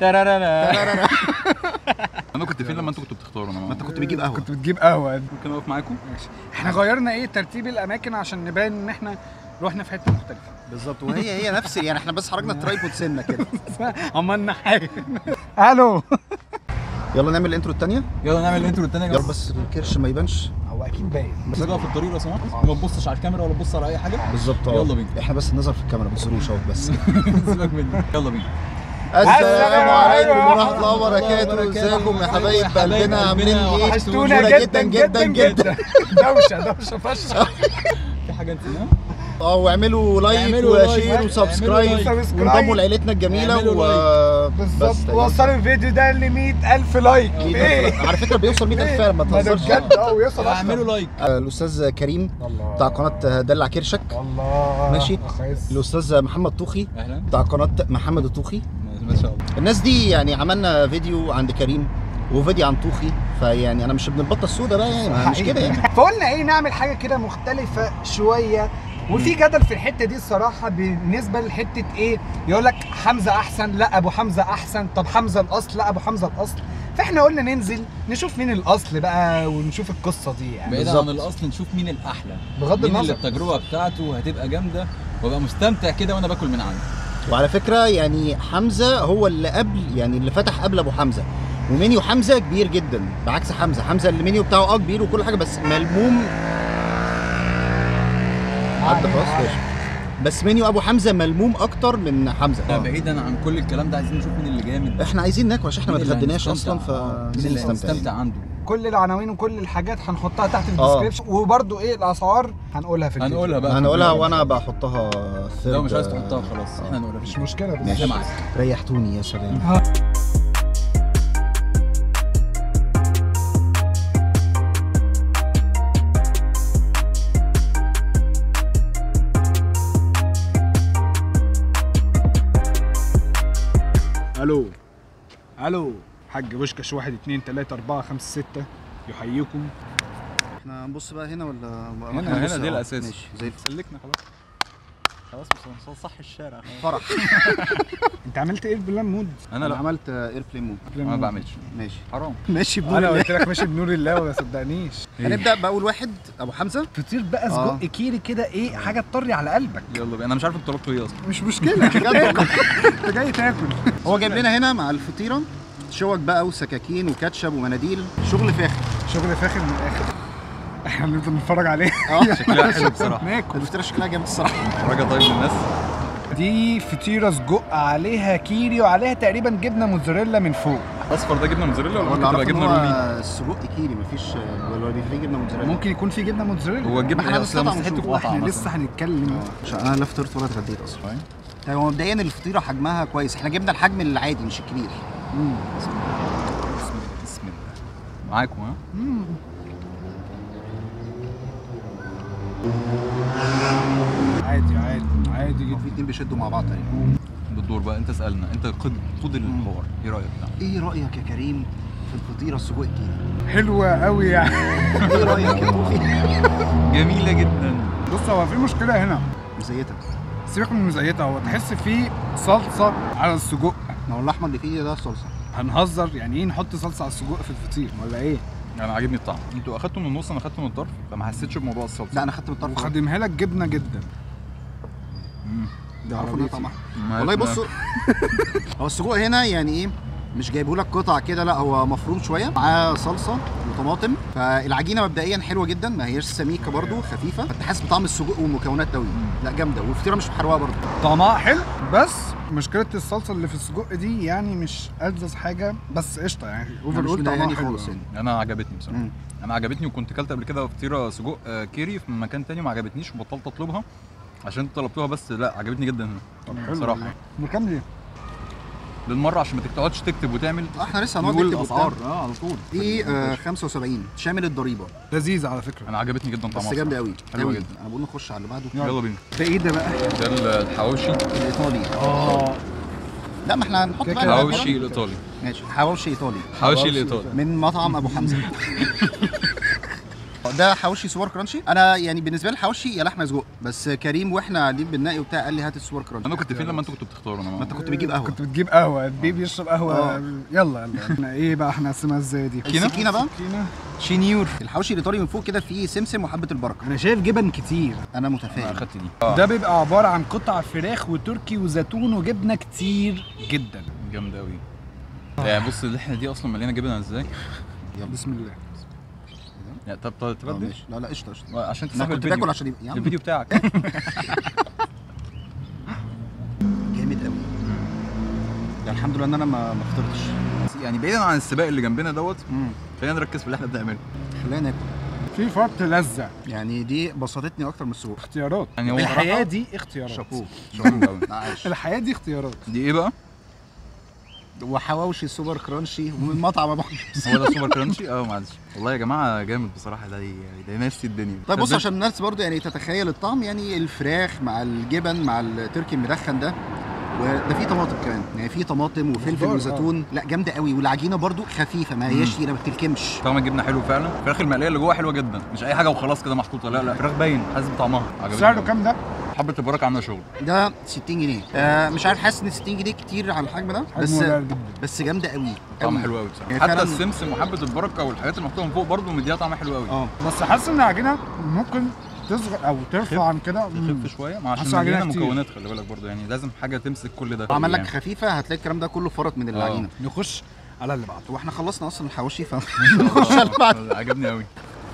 ترارارا. انا كنت فين لما انتوا كنتوا بتختاروا انا ما انت كنت بتجيب قهوه كنت بتجيب قهوه ممكن اقف معاكم ماشي احنا غيرنا ايه ترتيب الاماكن عشان نبان ان احنا رحنا في حته مختلفه بالظبط وهي هي نفس يعني احنا بس حركنا الترايبود سنه كده عملنا حاجه الو يلا نعمل الانترو الثانيه يلا نعمل الانترو الثاني يلا بس الكرش ما يبانش هو اكيد باين بس بقى في الطريق لو سمحت ما تبصش على الكاميرا ولا تبص على اي حاجه بالظبط اه. يلا بينا. احنا بس النظر في الكاميرا ما تبصروش اهو بس سيبك مني يلا بينا السلام عليكم ورحمه الله ورحمة الله وبركاته وبركاته. ازيكم يا حبايب قلبنا عاملين ايه وحشتونا مشهورة جدا جدا جدا دوشه دوشه فشخ في حاجه نسيناها اه واعملوا لايك اعملوا لايك، وشير اعملوا وسبسكرايب لايك. وانضموا لعيلتنا الجميله اعملوا و بالظبط بس تقريباً. وصلوا الفيديو ده ل 100000 لايك ايه على فكره بيوصل 100000 فعلا ما ما ده تهزرش بجد اه ويوصل اعملوا لايك آه، الاستاذ كريم الله بتاع قناه دلع كرشك الله ماشي. أخيس. الاستاذ محمد طوخي اهلا بتاع قناه محمد الطوخي ما شاء الله الناس دي يعني عملنا فيديو عند كريم وفيديو عن طوخي فيعني انا مش ابن البطه السوداء بقى يعني ما- مش كده يعني فقلنا ايه نعمل حاجه كده مختلفه شويه وفي جدل في الحته دي الصراحه بالنسبه لحته ايه يقول لك حمزه احسن لا ابو حمزه احسن طب حمزه الاصل لا ابو حمزه الاصل فاحنا قلنا ننزل نشوف مين الاصل بقى ونشوف القصه دي يعني بعيدا بالظبط. عن الاصل نشوف مين الاحلى بغض مين اللي النظر التجربه بتاعته هتبقى جامده وابقى مستمتع كده وانا باكل من عنده وعلى فكره يعني حمزه هو اللي قبل يعني اللي فتح قبل ابو حمزه ومنيو حمزه كبير جدا بعكس حمزه حمزه المنيو بتاعه اه كبير وكل حاجه بس ملموم عدى خلاص ماشي بس منيو ابو حمزه ملموم اكتر من حمزه لا، بعيدا عن كل الكلام ده عايزين نشوف مين اللي جامد احنا عايزين ناكل عشان احنا ما مين اللي اتغديناش هنستمتع. اصلا آه، مين فعايزين اللي نستمتع هنستمتع يعني. عنده كل العناوين وكل الحاجات هنحطها تحت في آه. الديسكربشن وبرده ايه الاسعار هنقولها في الفيديو. هنقولها بقى هنقولها وانا بحطها لو مش third- عايز تحطها خلاص احنا هنقولها مش مشكله بس ماشي. معاك ريحتوني يا سلام الو الو حاج بوشكش واحد اتنين تلاته اربعه خمسه سته يحييكم احنا هنبص بقى هنا ولا هنا هنبص هنا دي اه، الاساس ماشي زي الفل. سلكنا خلاص خلاص مش هنصح الشارع فرح انت عملت ايه بالبلان مود؟ انا انا لا عملت اير بلاي مود انا ما بعملش ماشي حرام ماشي انا بنور قلت لك ماشي بنور الله وما صدقنيش هنبدا باول واحد ابو حمزه فطير بقى آه. سجق كيري كده ايه حاجه تطري على قلبك يلا بينا انا مش عارف انتوا طلبتوا ايه اصلا مش مشكله انت جاي تاكل انت جاي تاكل هو جايب لنا هنا مع الفطيره شوك بقى وسكاكين وكاتشب ومناديل شغل فاخر شغل فاخر من الاخر احنا بنفضل نتفرج عليه اه شكلها حلو بصراحه ناكل الفطيره شكلها جامد الصراحه حاجه طيب للناس دي فطيره سجق عليها كيري وعليها تقريبا جبنه موتزاريلا من فوق اصفر ده جبنه موتزاريلا ولا ولا ممكن تبقى عرفت ان جبنه رومي هو السجق كيري مفيش ولا ولا فيه جبنه موتزاريلا ممكن يكون في جبنه موتزاريلا هو الجبنه احنا هي اصلا هنستطعم مسحته نشوف. في واحنا قطعه لسه مثلا هنتكلم عشان انا لا فطرت ولا اتغديت اصلا فاهم؟ طيب هو مبدئيا الفطيره حجمها كويس احنا جبنا الحجم العادي مش الكبير بسم الله بسم الله معاكم ها عادي عادي عادي هو جدا في اتنين بيشدوا مع بعض تقريبا بالدور بقى انت اسالنا انت قد قود الحوار ايه رايك ده ايه رايك يا كريم في الفطيره السجق الكيري حلوه قوي يعني ايه رايك يا توفي جميله جدا بص هو في مشكله هنا مزيتها سيبك من مزيتها هو تحس فيه صلصه على السجق ما هو اللحمه اللي فيه ده صلصه هنهزر يعني ايه نحط صلصه على السجق في الفطير ولا ايه انا عاجبني الطعم انتوا اخدتوا من النص انا اخدت من الطرف فما حسيتش بموضوع الصلصه لا انا خدت من الطرف وخدمها لك جبنه جدا مم. ده عارفوا انها طعمها ما- والله ما- بصوا هو السجق هنا يعني ايه مش جايبه لك قطع كده لا هو مفروم شويه معاه صلصه وطماطم فالعجينه مبدئيا حلوه جدا ما هياش سميكه برده خفيفه فانت حاسس بطعم السجق والمكونات قوي لا جامده والفطيره مش محروقه برده طعمها حلو بس مشكله الصلصه اللي في السجق دي يعني مش ألذذ حاجه بس قشطه يعني اوفر مش اول طعمها مضايقاني حلو خالص يعني انا عجبتني بصراحه مم. انا عجبتني وكنت كلت قبل كده فطيره سجق آه، كيري في مكان تاني وما عجبتنيش وبطلت اطلبها عشان انتوا طلبتوها بس لا عجبتني جدا هنا طب حلو بصراحه والله. بكام دي؟ للمره عشان ما تقعدش تكتب وتعمل آه، احنا لسه هنقعد نقول نكتب الاسعار وبتاع. اه على طول دي آه 75 شامل الضريبه لذيذه على فكره انا عجبتني جدا طعمها بس جامده قوي حلوة قوي. جدا. انا بقول نخش على اللي بعده يلا بينا ده ايه ده بقى؟ ده ال- الحواوشي الايطالي اه لا ما احنا هنحط كده بقى كده. حواوشي الايطالي ماشي حواوشي ايطالي حواوشي الايطالي من مطعم ابو حمزه اه ده حواوشي سوبر كرانشي انا يعني بالنسبه لي الحواوشي يا لحمه سجق بس كريم واحنا قاعدين بننقي وبتاع قال لي هات السوبر كرانشي انا كنت فين لما انتوا كنتوا بتختاروا انا ما انت كنت بتجيب قهوه كنت بتجيب قهوه البيبي يشرب قهوه آه. يلا يلا احنا ايه بقى احنا قسمها ازاي دي كينا؟ السكينه بقى كينا شينيور الحواوشي الايطالي من فوق كده فيه سمسم وحبه البركه انا شايف جبن كتير انا انا متفائل اخدت دي ده بيبقى عباره عن قطع فراخ وتركي وزيتون وجبنه كتير جدا جامده قوي يعني بص اللحمه دي اصلا مليانه جبنه ازاي بسم الله يعني طب طب آه، تبدل ماشي لا لا قشطه قشطه عشان انا تستحمل كنت باكل الفيديو عشان يبقى يا عم الفيديو بتاعك جامد قوي يعني الحمد لله ان انا ما ما فطرتش يعني بعيدا عن السباق اللي جنبنا دوت خلينا نركز في اللي احنا بنعمله خلينا ناكل في فرط لذه يعني دي بسطتني اكتر من السجق اختيارات يعني هو الحياه صراحة دي اختيارات شابوه جامد قوي عاش الحياه دي اختيارات دي ايه بقى؟ وحواوشي سوبر كرانشي ومن مطعم ابو حمص هو ده سوبر كرانشي؟ اه معلش والله يا جماعه جامد بصراحه ده ي- ده نفسي الدنيا طيب بص تصدق؟ عشان الناس برضو يعني تتخيل الطعم يعني الفراخ مع الجبن مع التركي المدخن ده وده فيه طماطم كمان يعني فيه طماطم وفلفل خضار، آه. وزيتون لا جامده قوي والعجينه برضو خفيفه ما هياش تقيله ما بتلكمش طعم الجبنه حلو فعلا الفراخ المقليه اللي جوه حلوه جدا مش اي حاجه وخلاص كده محطوطه لا لا فراخ باين حاسس بطعمها عجبتني سعره أوي. كام ده؟ حبه البركه عامله شغل ده 60 جنيه آه مش عارف حاسس ان 60 جنيه كتير على الحجم ده بس حجمه قليل جدا بس جامده قوي طعم قوي. حلو قوي بصراحه يعني حتى فعلاً- السمسم وحبه البركه والحاجات اللي محطوطه من فوق برضه مديها طعم حلو قوي اه بس حاسس ان العجينه ممكن تصغر او ترفع عن كده مم. تخف شويه مع حاسس عشان عجينة مليانه كتير. مكونات خلي بالك برضه يعني لازم حاجه تمسك كل ده عمل لك يعني. خفيفه هتلاقي الكلام ده كله فرط من العجينه نخش على اللي بعده واحنا خلصنا اصلا الحواوشي فنخش على اللي بعده عجبني قوي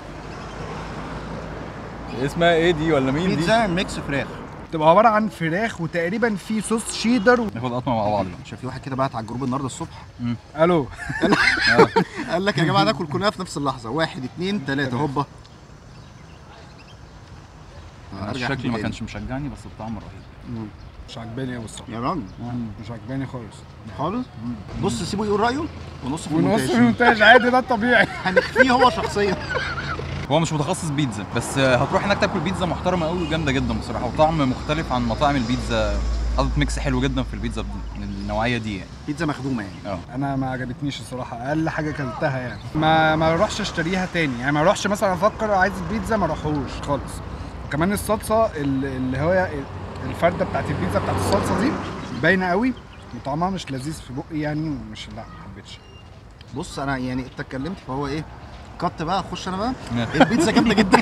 اسمها ايه دي ولا مين دي؟ بيتزا ميكس فراخ تبقى عباره عن فراخ وتقريبا في صوص شيدر و... ناخد قطمه مع بعض شاف في واحد كده بعت على الجروب النهارده الصبح الو قال لك يا جماعه ناكل كلنا في نفس اللحظه واحد اتنين تلاته هوبا أنا أرجع الشكل ما تاني. كانش مشجعني بس الطعم رهيب مم. مش عجباني قوي الصراحه يا راجل مش عجباني خالص خالص بص سيبه يقول رايه ونص في ونص المونتاج المونتاج عادي ده الطبيعي هنخفيه هو شخصيا هو مش متخصص بيتزا بس هتروح هناك تاكل بيتزا محترمه قوي وجامده جدا بصراحه وطعم مختلف عن مطاعم البيتزا حاطط ميكس حلو جدا في البيتزا من النوعيه دي يعني بيتزا مخدومه يعني اه انا ما عجبتنيش الصراحه اقل حاجه اكلتها يعني ما ما اروحش اشتريها تاني يعني ما اروحش مثلا افكر عايز البيتزا ما اروحوش خالص وكمان الصلصه ال- اللي هو الفرده بتاعت البيتزا بتاعت الصلصه دي باينه قوي وطعمها مش لذيذ في بقي يعني ومش لا ما حبيتش بص انا يعني انت اتكلمت فهو ايه كت بقى اخش انا بقى نعم. البيتزا جامده جدا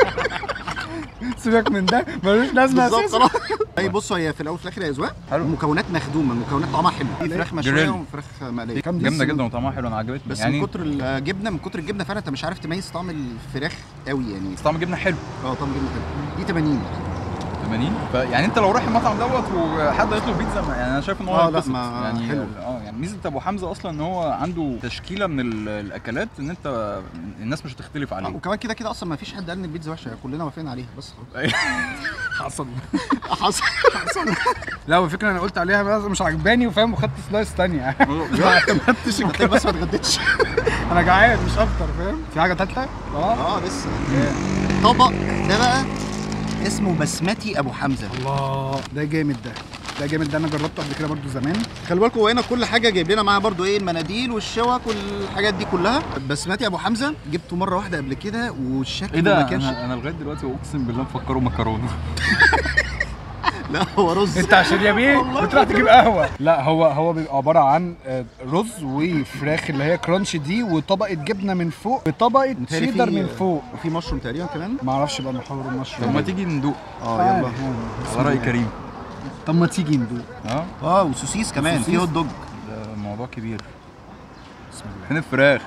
سيبك من ده ملوش لازمه بالظبط اساسا خلاص اي بص هي في الاول وفي الاخر يا اذواق حلو. المكونات مخدومه المكونات طعمها حلو في فراخ مشويه جريل. وفراخ مقليه كام دي جامده السجق؟ جدا وطعمها حلو انا عجبتني بس يعني من كتر الجبنه من كتر الجبنه فعلا انت مش عارف تميز طعم الفراخ قوي يعني بس طعم الجبنه حلو اه طعم الجبنه حلو دي 80 80 فيعني انت لو رايح المطعم دوت وحد هيطلب بيتزا ما- يعني انا شايف ان هو آه، لا، هيتبسط. ما- يعني حلو. اه يعني ميزه ابو حمزه اصلا ان هو عنده تشكيله من ال- الاكلات ان انت الناس مش هتختلف آه، عليه وكمان كده كده اصلا ما فيش حد قال ان البيتزا وحشه كلنا وافقين عليها بس خلاص. حصل حصل لا هو الفكره انا قلت عليها بس مش عجباني وفاهم وخدت سلايس تانية ما اعتمدتش هتلاقي بس ما اتغديتش انا جعان مش اكتر فاهم في حاجه تالته اه اه لسه طبق ده بقى اسمه بسمتي ابو حمزه الله ده جامد ده ده جامد ده انا جربته قبل كده برضو زمان خلي بالكم هو هنا كل حاجه جايب لنا معاها برضو ايه المناديل والشوك والحاجات دي كلها بسمتي ابو حمزه جبته مره واحده قبل كده والشكل ايه ده ما كانش انا, أنا لغايه دلوقتي اقسم بالله مفكره مكرونه لا هو رز انت عشان يا بيه بتروح تجيب قهوه لا هو هو بيبقى عباره عن آه، رز وفراخ اللي هي كرانش دي وطبقه جبنه من فوق وطبقه متهيألي شيدر في- من فوق وفي مشروم تقريبا كمان ما اعرفش بقى محور المشروم طب ما تيجي ندوق اه يلا على راي كريم طب ما تيجي ندوق اه اه وسوسيس كمان في وسوسيس. هوت دوج ده موضوع كبير بسم الله فين الفراخ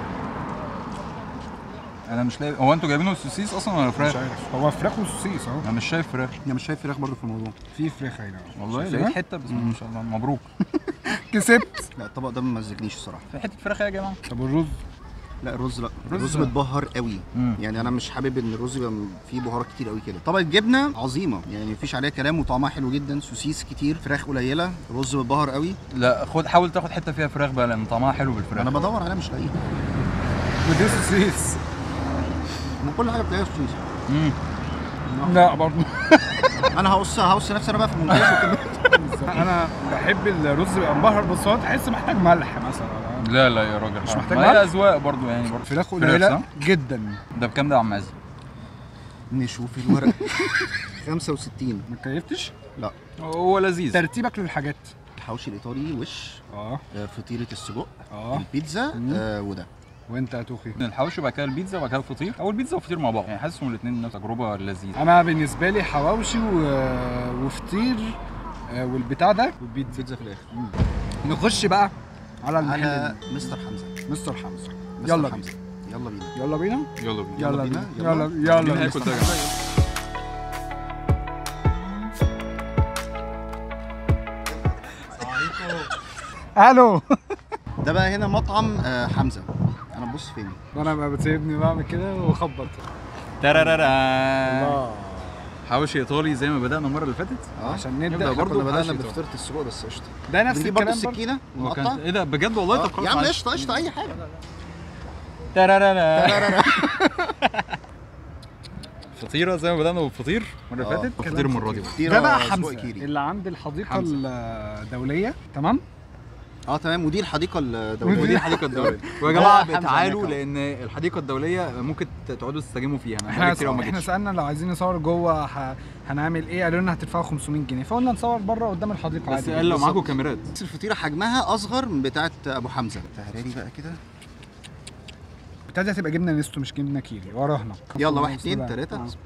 انا مش لاقي هو انتوا جايبينه السوسيس اصلا ولا مش فراخ عارف هو فراخ وسوسيس اهو انا مش شايف فراخ انا مش شايف فراخ برضو في الموضوع في فراخ هنا والله شايفها؟ لقيت حته بس ما شاء الله مبروك كسبت لا الطبق ده ما مزجنيش الصراحه في حته فراخ يا جماعه طب والرز لا الرز لا الرز الرز لا. متبهر قوي مم. يعني انا مش حابب ان الرز يبقى فيه بهارات كتير قوي كده طبق الجبنه عظيمه يعني مفيش عليها كلام وطعمها حلو جدا سوسيس كتير فراخ قليله رز متبهر قوي لا خد حاول تاخد حته فيها فراخ بقى لان طعمها حلو بالفراخ انا بدور عليها مش لاقيها ودي سوسيس من كل حاجه بتلاقيها سوسيس مم. لا برضه انا هقص هقص نفسي انا بقى في المونتاج وكده بالظبط انا بحب الرز يبقى مبهر بس هو تحس محتاج ملح مثلا لا لا يا راجل مش حرام. محتاج ما هي ملح؟ اذواق برضو يعني برضو فراخ فراخ قليله صح؟ جدا ده بكام ده يا عم عز؟ نشوف الورق 65 ما كيفتش لا هو لذيذ ترتيبك للحاجات الحوشي الايطالي وش اه آه، فطيره السجق اه البيتزا مم. آه وده وانت يا توخي الحواوشي وبعد كده البيتزا وبعد كده الفطير او البيتزا والفطير مع بعض يعني حاسس ان الاثنين نفس تجربه لذيذه انا بالنسبه لي حواوشي و... وفطير آه، والبتاع ده والبيتزا بيتزا في الاخر نخش بقى على المحل على ال- مستر حمزه مستر حمزه مستر يلا حمزه يلا بينا يلا بينا يلا بينا يلا بينا، بينا يلا. يلا يلا مين بينا. هياكل ده يا جماعه؟ الو ده بقى هنا مطعم آه حمزه انا ببص فين انا بقى بتسيبني بعمل كده واخبط ترارارا الله حواوشي ايطالي زي ما بدانا المره اللي فاتت اه عشان نبدأ نبدا برضو برضه بدانا بحشي بفطيره السجق بس قشطه ده نفس بنجيب برضه الكلام برضه. السكينه هو ونقطع كان ايه ده بجد والله طب آه، خلاص يا عم معلش. قشطه قشطه اي حاجه ترارارا فطيره زي ما بدانا بالفطير المره اللي آه. فاتت وفطير المره دي بقى. فطيرة ده بقى سجق حمزه كيري. اللي عند الحديقه حمزة. الدوليه تمام اه تمام ودي الحديقه ودي الدوليه الحديقه الدوليه ويا ده جماعه حمزة تعالوا هناك أهو. لان الحديقه الدوليه ممكن تقعدوا تستجموا فيها انا احنا بقالي كتير أوي ما احنا جيتش. سالنا لو عايزين نصور جوه ه... هنعمل ايه قالوا لنا هتدفعوا 500 جنيه فقلنا نصور بره قدام الحديقه بس عادي قال لو معاكم بالظبط. كاميرات بس الفطيره حجمها اصغر من بتاعه ابو حمزه تعالي بقى كده ابتدت هتبقى جبنه نستو مش جبنه كيري وراهنا يلا واحد بسم اتنين الله. تلاته آه.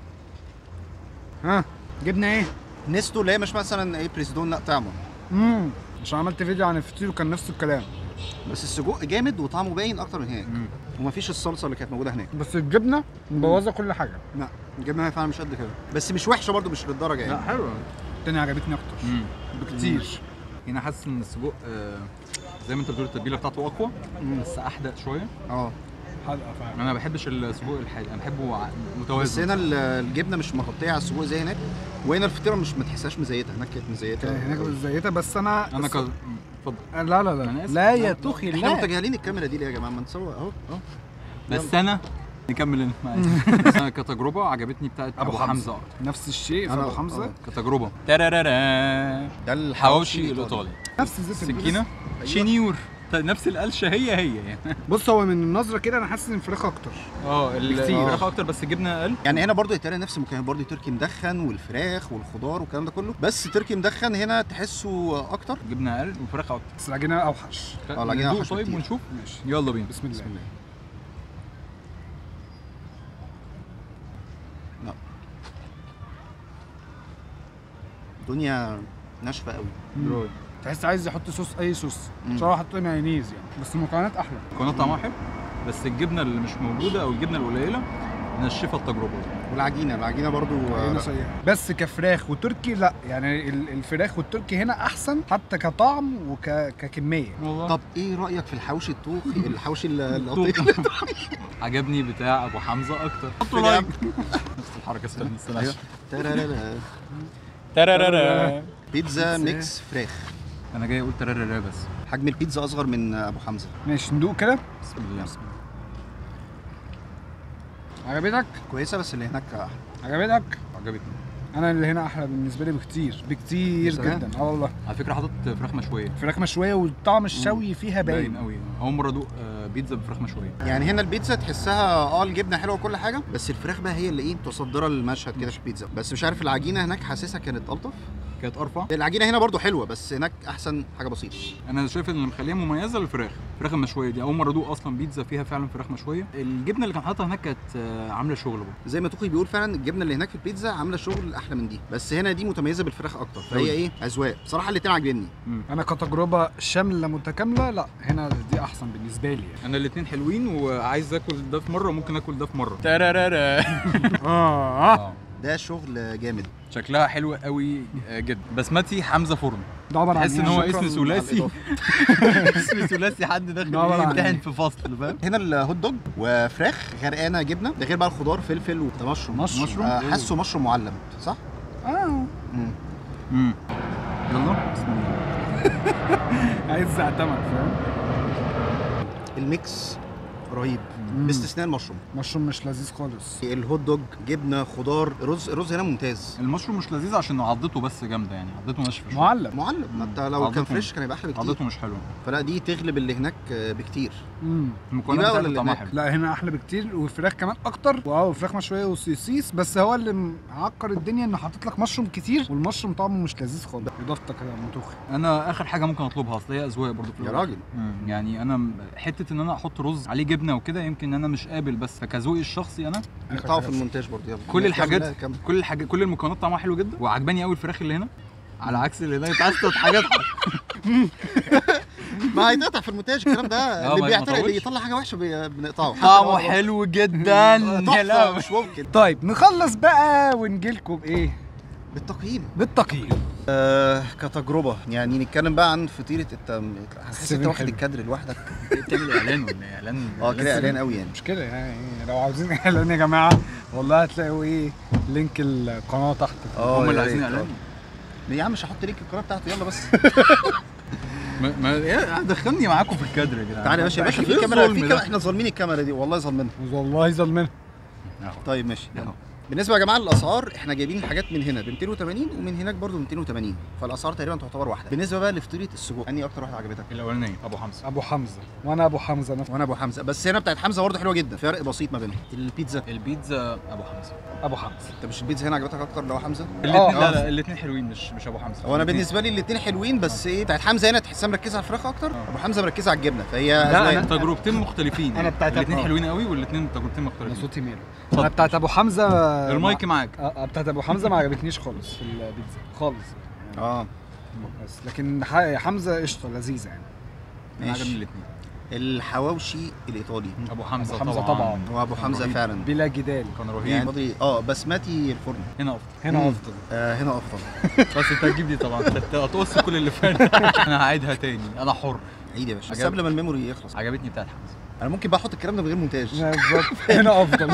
ها جبنه ايه؟ نستو اللي هي مش مثلا ايه بريسدون لا طعمه امم عشان عملت فيديو عن الفطير وكان نفس الكلام بس السجق جامد وطعمه باين اكتر من هناك مم. ومفيش الصلصه اللي كانت موجوده هناك بس الجبنه مبوظه كل حاجه لا الجبنه فعلا مش قد كده بس مش وحشه برضو مش للدرجه لا يعني حلوه التانية عجبتني اكتر مم. بكتير هنا حاسس ان السجق آه، زي ما انت بتقول التتبيله بتاعته اقوى مم. بس احدق شويه اه حلقه فعلا انا ما بحبش السجق الحادق انا بحبه ع- بس متوازن هنا ال- الجبنه مش مغطيه على السجق زي هناك وهنا الفطيره مش ما تحسهاش مزيته هناك كانت مزيته هناك زيتها بس انا انا بس- ك... مم، اتفضل لا لا أنا لا آسف. لا يا توخي احنا لا متجاهلين الكاميرا دي ليه يا جماعه ما نصور اهو اهو بس انا نكمل انت معايا بس انا كتجربه عجبتني بتاعت أبو ابو حمزة. حمزه اكتر نفس الشيء في أنا- ابو حمزه آه. كتجربه ترارارا ده الحواوشي الايطالي نفس زيت سكينه أيوة. شنيور طيب نفس القلشه هي هي يعني بص هو من النظره كده انا حاسس ان الفراخ اكتر اه بكتير. الفراخ اكتر بس الجبنه اقل يعني هنا برضو ايطاليا نفس المكان برضو تركي مدخن والفراخ والخضار والكلام ده كله بس تركي مدخن هنا تحسه اكتر الجبنه اقل والفراخ اكتر بس العجينه اوحش اه، العجينة ندوق أوحش طيب بكتير. ونشوف ماشي يلا بينا بسم الله بسم الله لا الدنيا ناشفه قوي مم. تحس عايز يحط صوص اي صوص مم. بصراحه حط مايونيز يعني بس المكونات احلى المكونات طعمها حلو بس الجبنه اللي مش موجوده او الجبنه القليله منشفه التجربه والعجينه العجينه برضو آه، عجينة سيئة. بس كفراخ وتركي لا يعني ال- الفراخ والتركي هنا احسن حتى كطعم وككميه والله طب ايه رايك في الحوشي الطوخي الحوشي ال- القطيع عجبني بتاع ابو حمزه اكتر حطوا بجد؟ لايك نفس الحركه استنى استنى أيوة. ترارارا. ترارارا بيتزا بيتزا. ميكس فراخ انا جاي اقول ترارارا بس حجم البيتزا اصغر من ابو حمزه ماشي ندوق كده بسم الله عجبتك كويسه بس اللي هناك احلى عجبتني عجبتك انا اللي هنا احلى بالنسبه لي بكتير بكتير سلام. جدا اه والله على فكره حاطط فراخ مشويه فراخ مشويه والطعم الشوي فيها باين باين قوي اول مره ادوق آه، بيتزا بفراخ مشويه يعني هنا البيتزا تحسها اه الجبنه حلوه وكل حاجه بس الفراخ بقى هي اللي ايه متصدره المشهد كده في البيتزا بس مش عارف العجينه هناك حاسسها كانت الطف كانت ارفع العجينه هنا برضو حلوه بس هناك احسن حاجه بسيطه انا شايف ان اللي مخليها مميزه الفراخ الفراخ المشويه دي اول مره ادوق اصلا بيتزا فيها فعلا فراخ مشويه الجبنه اللي كان حاططها هناك كانت آه، عامله شغل برضه زي ما توخي بيقول فعلا الجبنه اللي هناك في البيتزا عامله شغل احلى من دي بس هنا دي متميزه بالفراخ اكتر فهي أوي. ايه اذواق بصراحه الاتنين عاجبني انا كتجربه شامله متكامله لا هنا دي احسن بالنسبه لي يعني انا الاثنين حلوين وعايز اكل ده في مره وممكن اكل ده في مره ترارارا اه ده شغل جامد شكلها حلو قوي آه، جدا بسمتي حمزه فرن ده عباره عن تحس إيه؟ ان هو شكراً اسم ثلاثي على الإضافة. اسم ثلاثي حد داخل ده عبارة عن يمتحن إيه؟ في فصل فاهم هنا الهوت دوج وفراخ غرقانه جبنه ده غير بقى الخضار فلفل ومشروم مشروم. مشروم آه حاسه مشروم معلم صح؟ اه مم. امم يلا بسم الله عايز اعتمد فاهم الميكس رهيب مم. باستثناء المشروم مشروم مش لذيذ خالص الهوت دوج جبنه خضار رز الرز هنا ممتاز المشروم مش لذيذ عشان عضته بس جامده يعني عضته ناشفه شوية. معلب معلب ما انت لو كان عضته- فريش كان يبقى احلى بكتير عضته مش حلوه فلا دي تغلب اللي هناك آه، بكتير مم. المكونات بقى ولا بتاعتها اللي طعمها هناك؟ حلو لا هنا احلى بكتير والفراخ كمان اكتر واو الفراخ مشويه وسيسيس بس هو اللي معكر الدنيا انه حاطط لك مشروم كتير والمشروم طعمه مش لذيذ خالص اضافتك كده منتوخي انا اخر حاجه ممكن اطلبها اصل هي اذواق برضه في يا الأول. راجل مم. يعني انا م- حته ان انا احط رز عليه جبنه وكده يمكن انا مش قابل بس كذوقي الشخصي انا نقطعه في المونتاج برضه يلا كل لا، الحاجات كمل، لا، كمل. كل الحاجات كل المكونات طعمها حلو جدا وعجباني قوي الفراخ اللي هنا على عكس اللي هنا انت عايز تحط حاجات ما هيتقطع في المونتاج الكلام ده آه، اللي ما- بيعترف ما اللي طولش. يطلع حاجه وحشه بي- بنقطعه حتى طعمه لو- حلو جدا يا تحفه لهوي. مش ممكن طيب نخلص بقى ونجيلكم بايه بالتقييم بالتقييم آه كتجربه يعني نتكلم بقى عن فطيره انت حاسس انت السيفن واخد حلو. الكادر لوحدك بتعمل اعلان ولا إيه؟ اعلان اه كده اعلان قوي يعني مش كده يعني لو عاوزين اعلان يا جماعه والله هتلاقوا ايه لينك القناه تحت اه هم يا اللي عايزين ريت، اعلان آه. يا عم مش هحط لينك القناه بتاعته يلا بس ما ما إيه، دخلني معاكم في الكادر يا جدعان تعالى يا باشا يا باشا في إيه كاميرا الظلم في ده؟ كاميرا احنا ظالمين الكاميرا دي والله ظالمينها والله ظلمنا أهو. طيب ماشي يلا. أهو. بالنسبه يا جماعه للاسعار احنا جايبين حاجات من هنا ب 280 ومن هناك برضو 280 فالاسعار تقريبا تعتبر واحده بالنسبه بقى لفطيره السجق انهي اكتر واحده عجبتك الاولانيه ابو حمزه ابو حمزه وانا ابو حمزه نفسه وانا ابو حمزه بس هنا بتاعت حمزه برضه حلوه جدا فرق بسيط ما بينهم البيتزا البيتزا ابو حمزه ابو حمزه انت مش البيتزا هنا عجبتك اكتر لو حمزه الاثنين آه. لا لا الاثنين حلوين مش مش ابو حمزه هو انا الاتنين. بالنسبه لي الاثنين حلوين بس ايه بتاعت حمزه هنا تحسها مركزه على الفراخ اكتر آه. ابو حمزه مركزه على الجبنه فهي لا أذواق. انا تجربتين مختلفين أنا بتاعت الاثنين آه. حلوين قوي والاثنين تجربتين انا مختلفين صوتي ميرو اتفضل. انا بتاعت ابو حمزه المايك معاك آه، آه، بتاعت ابو حمزه ما عجبتنيش خالص في البيتزا خالص اه بس لكن ح- حمزه قشطه لذيذه يعني انا ماشي. عجبني الاثنين الحواوشي الايطالي ابو حمزه, أبو حمزة طبعا طبعاً. هو ابو كان حمزه رهيب. فعلا بلا جدال كان رهيب يعني فاضي- اه بسمتي الفرن هنا افضل هنا مم. افضل آه هنا افضل بس انت هتجيب دي طبعا انت هتقص كل اللي فات انا هعيدها تاني انا حر عيد يا باشا بس عجب- قبل ما الميموري يخلص عجبتني بتاعت حمزه انا ممكن بقى احط الكلام ده من غير مونتاج بالظبط هنا افضل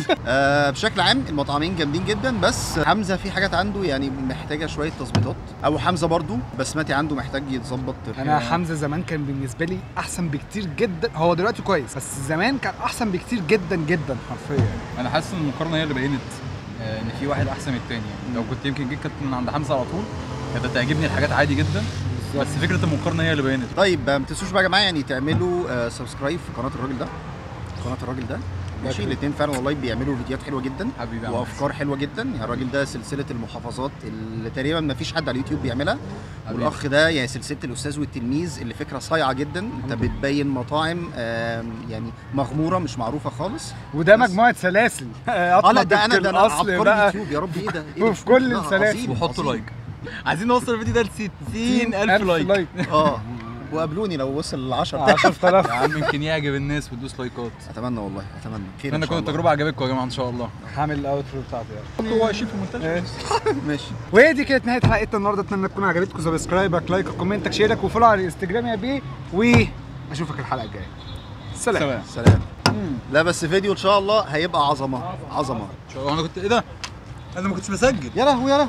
آه بشكل عام المطعمين جامدين جدا بس حمزه في حاجات عنده يعني محتاجه شويه تظبيطات ابو حمزه برضو بسمتي عنده محتاج يتظبط انا حمزه زمان كان بالنسبه لي احسن بكتير جدا هو دلوقتي كويس بس زمان كان احسن بكتير جدا جدا حرفيا انا حاسس ان المقارنه هي اللي بينت آه، ان في واحد احسن من التاني يعني لو كنت يمكن جيت كنت من عند حمزه على طول كانت هتعجبني الحاجات عادي جدا بس فكره المقارنه هي اللي بينت طيب آه، ما تنسوش بقى يا جماعه يعني تعملوا آه سبسكرايب في قناه الراجل ده قناه الراجل ده ماشي أكيد. الاثنين فعلا والله بيعملوا فيديوهات حلوه جدا حبيبي يا عم وافكار حلوه جدا يعني الراجل ده سلسله المحافظات اللي تقريبا ما فيش حد على اليوتيوب بيعملها حبيبي. والاخ ده يعني سلسله الاستاذ والتلميذ اللي فكره صايعه جدا انت بتبين مطاعم آم، يعني مغموره مش معروفه خالص وده بس. مجموعه سلاسل اه لا ده انا ده انا الاصل عبقري بقى اليوتيوب يا رب ايه ده إيه ده؟ وفي كل لا، السلاسل. عظيم، وحطوا عظيم. لايك عايزين نوصل الفيديو ده ل 60000 لايك اه وقابلوني لو وصل ل 10 10000 يا عم يمكن يعجب الناس وتدوس لايكات اتمنى والله اتمنى خير اتمنى إن شاء تكون الله. التجربه عجبتكم يا جماعه ان شاء الله هعمل الاوترو بتاعتي يعني. هو هيشيل في المونتاج ماشي وهي دي كانت نهايه حلقتنا النهارده اتمنى تكون عجبتكم سبسكرايبك لايك كومنتك شيرك وفولو على الانستجرام يا بيه واشوفك الحلقه الجايه سلام سلام سلام لا بس فيديو ان شاء الله هيبقى عظمه عظمه انا كنت ايه ده؟ انا ما كنتش بسجل يا لهوي يا لهوي